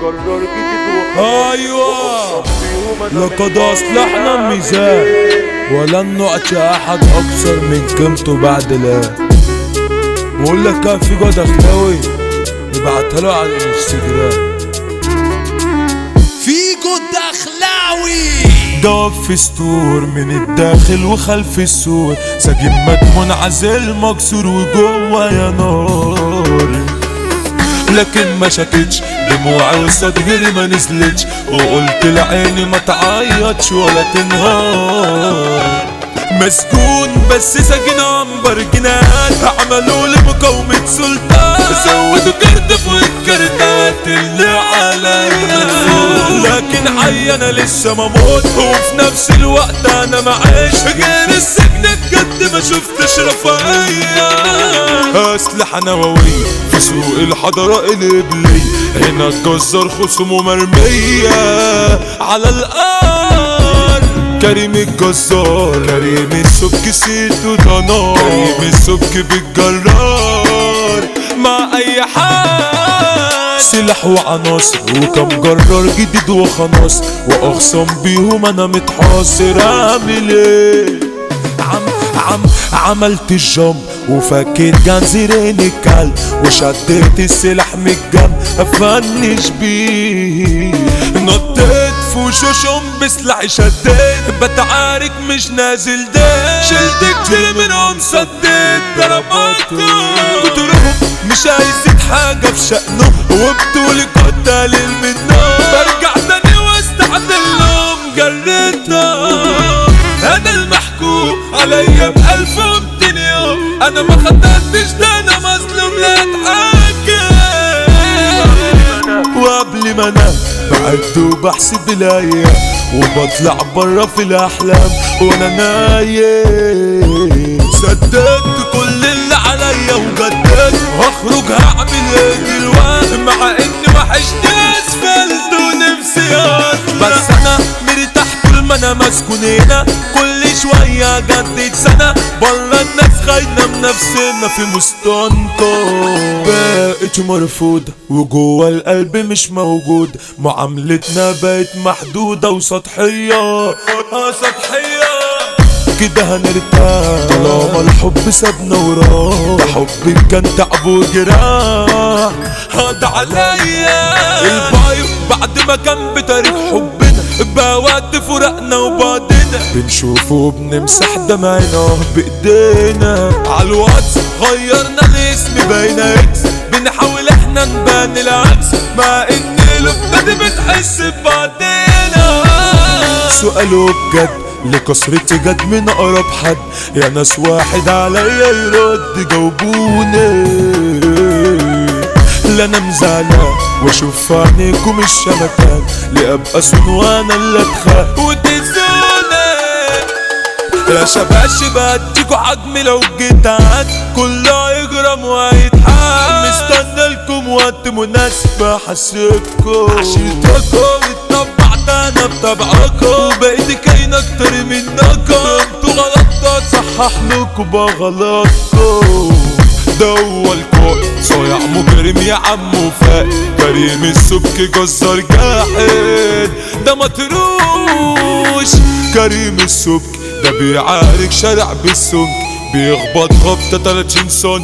بتكرر جديد ايوه لقد اصلحنا الميزان ولن نعطي احد اكثر من قيمته بعد لا بقول لك كان في جود اخلاوي ابعتها له على الانستجرام فيجو الدخلاوي ضاف في ستور من الداخل وخلف السور سجن مدمون عزل مكسور وجوه يا نار لكن ما شكتش دموعي وصاد غيري ما نزلتش وقلت لعيني ما تعيطش ولا تنهار مسجون بس سجن عنبر جنان عملوا لي مقاومة سلطان زودوا كرد فوق الكردات اللي عليا لكن حي انا لسه ما موت وفي نفس الوقت انا معيش غير السجن بجد ما شفتش رفاهية اسلحة نووية في سوق الحضارة الإبلية هنا الجزار خصومه مرمية على الأرض كريم الجزار كريم السبك سيتو ده نار كريم السبك بالجرار مع اي حد سلاح وعناصر وكم جرار جديد وخلاص واخصم بيهم انا متحاصر اعمل ايه عم عم عملت الجم وفكيت جنزيرين الكلب وشديت السلاح من الجنب افنش بيه نطيت في وشوشهم بسلاحي شديت بتعارك مش نازل ديت شلت كتير منهم سديت ضرباتهم كترهم مش عايزين حاجة في شأنه وبطولي كنت قليل منهم برجع تاني واستعدل لهم جريتهم انا المحكوم عليا بألف ومتين يوم انا ما خدتش ده انا مظلوم لا اتحكم وقبل ما انام بعد وبحسب الايام وبطلع برا في الاحلام وانا نايم سددت كل اللي عليا وجددت هخرج هعمل ايه دلوقتي مع اني وحشني اسفلت ونفسي اطلع بس انا مرتاح طول ما انا مسكون هنا كل شوية جدد سنة بره الناس خاينة من نفسنا في مستنقع بقت مرفوضة وجوه القلب مش موجود معاملتنا بقت محدودة وسطحية آه سطحية كده هنرتاح طالما الحب سابنا وراه ده حبك كان تعب وجراح هاد عليا البايو بعد ما كان بتاريخ حبنا بقى وقت فراقنا وبعدنا بنشوفه وبنمسح دمعنا بايدينا على الواتس غيرنا الاسم بقينا اكس بنحاول احنا نبان العكس مع ان قلوبنا دي بتحس ببعضينا سؤاله بجد لكسرتي جد من اقرب حد يا ناس واحد عليا يرد جاوبوني لا انا مزعلان واشوف في عينيكم الشمكان لابقى سون وانا اللي اتخان وتزوني يا شباب بديكوا حجم لو جيت عاد كله يجرم وهيتحال مستنى لكم وقت مناسب احسبكم عشرتكم اتطبعت انا بطبعكم وبقيت كاين اكتر منكم انتوا غلطات صحح لكم بغلطكم ده هو الكون صايع مجرم يا عم وفاق كريم السبك جزار جاحد ده مطروش كريم السبك ده بيعارك شارع بالسمك بيخبط خبطة 30 سنت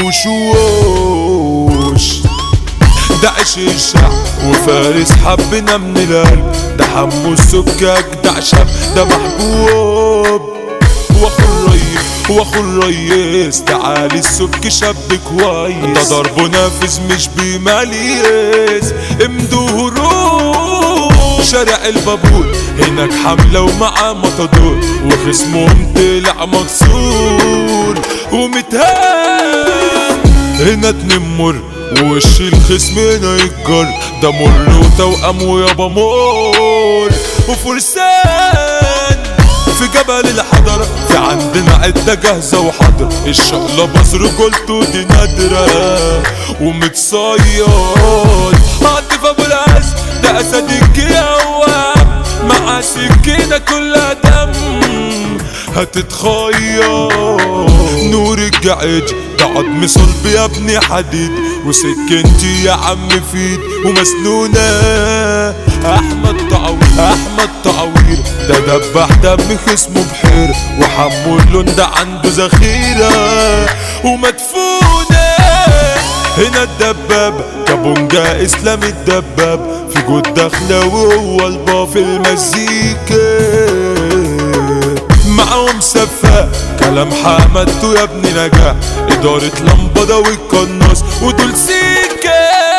وفوشوش ده عيش الشعب وفارس حبنا من القلب ده حمو السبك اجدع شاب ده محبوب واخو الريس واخو الريس تعالي السبك شاب كويس ده ضربه نافذ مش بماليس امدهروش شارع البابور هناك حملة ومعاه مطادور وخصمهم طلع مكسور ومتهان هنا اتنين مر ووش الخصم هنا يتجر ده مر وتوأم ويابا مور وفرسان في جبل الحضرة في عندنا عدة جاهزة وحاضرة الشغلة بصر قلته دي نادرة ومتصيد عاطف ابو العز ده اسد الجواب مع سكينة كلها دم هتتخير نور الجعج ده عظم صلب يا ابني حديد وسكنتي يا عم فيد ومسنونة احمد تعوير احمد تعوير ده دبح دم خصمه بحير وحمو اللون ده عنده ذخيرة ومدفونة هنا الدباب كابونجا اسلام الدباب في جود دخلاوي هو الباب في المزيكا معاهم سفاح كلام حمدته يا ابني نجاح إدارة لمبة والقناص ودول سيكا